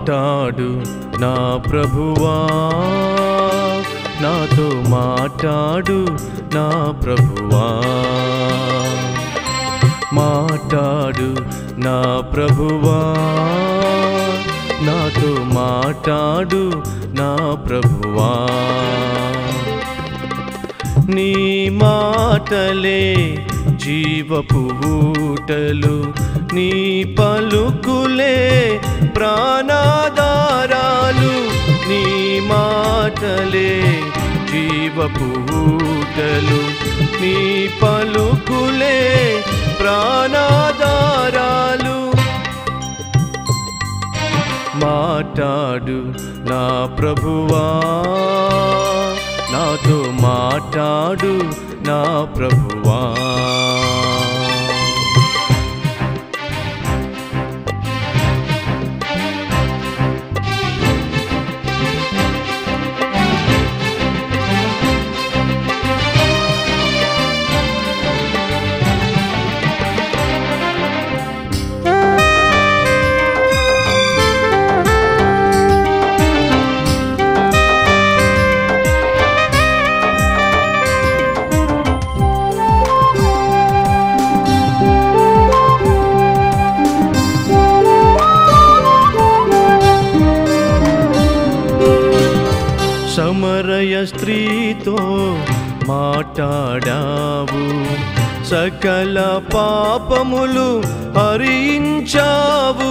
మాటాడు నా ప్రభువా నాతో మాటాడు నా ప్రభువా మాటాడు నా ప్రభువా నాతో మాటాడు నా ప్రభువా నీ మాటలే జీవపు ఊటలు నీ పలుకులే ప్రాణాధారాలు నీ మాటలే జీవపు ఊటలు నీ పలుకులే ప్రాణాధారాలు మాటాడు నా ప్రభువా నాతో మాటాడు నా ప్రభువా సమరయ స్త్రీతో మాట్లాడావు సకల పాపములు హరించావు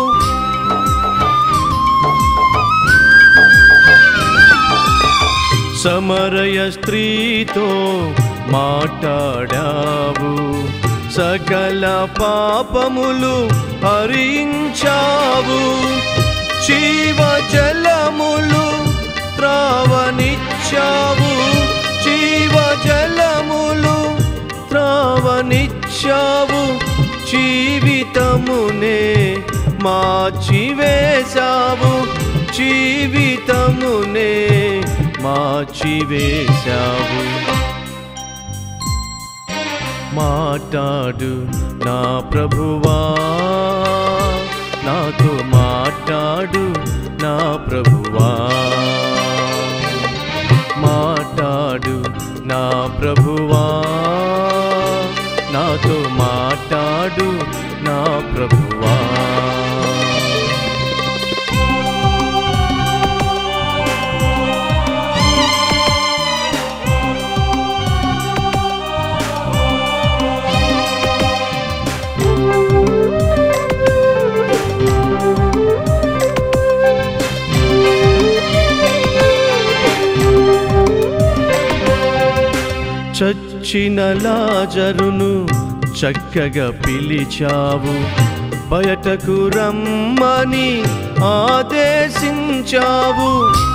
సమరయ స్త్రీతో మాట్లాడావు సకల పాపములు హరించావు జీవ జలములు త్రావనిచ్చావు జీవ జలములు త్రావనిచ్చావు జీవితమునే మార్చివేశావు జీవితమునే మార్చివేశావు మాట్లాడు నా ప్రభువా నాతో మాట్లాడు నా ప్రభువా మాట్లాడు నా ప్రభువా నాతో మాట్లాడు నా ప్రభువా చచ్చిన లాజరును చక్కగా పిలిచావు బయటకు రమ్మని ఆదేశించావు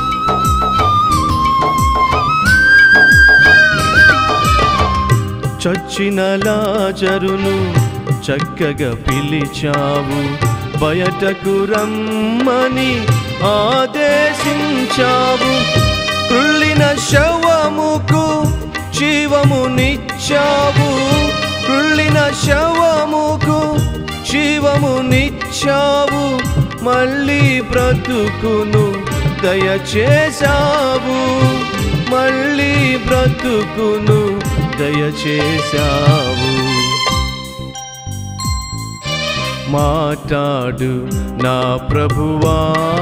చచ్చిన లాజరును చక్కగా పిలిచావు బయటకు రమ్మని ఆదేశించావు కృళ్ళిన శవముకు జీవమునిచ్చావు కృళ్ళిన శవముకు జీవమునిచ్చావు మళ్ళీ బ్రతుకును దయచేశావు మళ్ళీ బ్రతుకును దయచేశావు మాట్లాడు నా ప్రభువా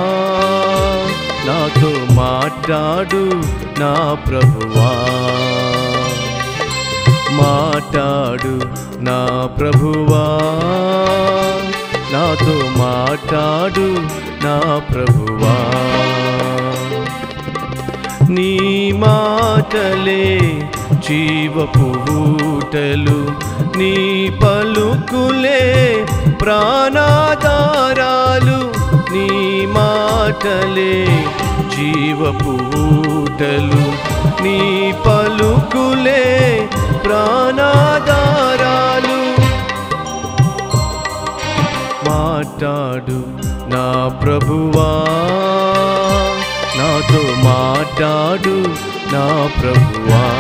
నాతో మాట్లాడు నా ప్రభువా మాట్లాడు నా ప్రభువా నాతో మాట్లాడు నా ప్రభువా నీ మాటలే జీవపు ఊటలు నీ పలుకులే ప్రాణాధారాలు నీ మాటలే జీవపు ఊటలు నీ పలుకులే ప్రాణాధారాలు మాట్లాడు నా ప్రభువా నాతో మాట్లాడు నా ప్రభువా